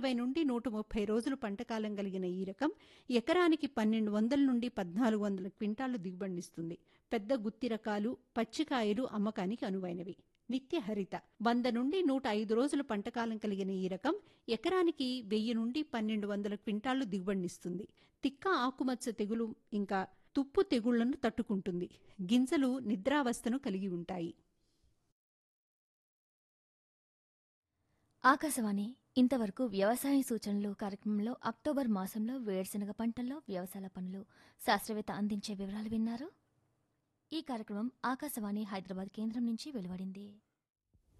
ఇరవై నుండి నూట ముప్పై రోజులు పంటకాలం కలిగిన ఈ రకం ఎకరానికి పన్నెండు వందల నుండి పద్నాలుగు వందల క్వింటాళ్లు దిగుబడినిస్తుంది పెద్ద గుత్తి రకాలు పచ్చికాయలు అమ్మకానికి అనువైనవి నిత్య హరిత వంద నుండి నూట ఐదు రోజుల పంటకాలం కలిగిన ఈ రకం ఎకరానికి వెయ్యి నుండి పన్నెండు వందల క్వింటాళ్లు దిగుబడినిస్తుంది తిక్క ఆకుమచ్చ తెగులు ఇంకా తుప్పు తెగుళ్లను తట్టుకుంటుంది గింజలు నిద్రావస్థను కలిగి ఉంటాయి ఆకాశవాణి ఇంతవరకు వ్యవసాయ సూచనలు కార్యక్రమంలో అక్టోబర్ మాసంలో వేరుశనగ పంటల్లో వ్యవసాయ పనులు శాస్త్రవేత్త అందించే వివరాలు విన్నారు ఈ కార్యక్రమం ఆకాశవాణి హైదరాబాద్ కేంద్రం నుంచి వెలువడింది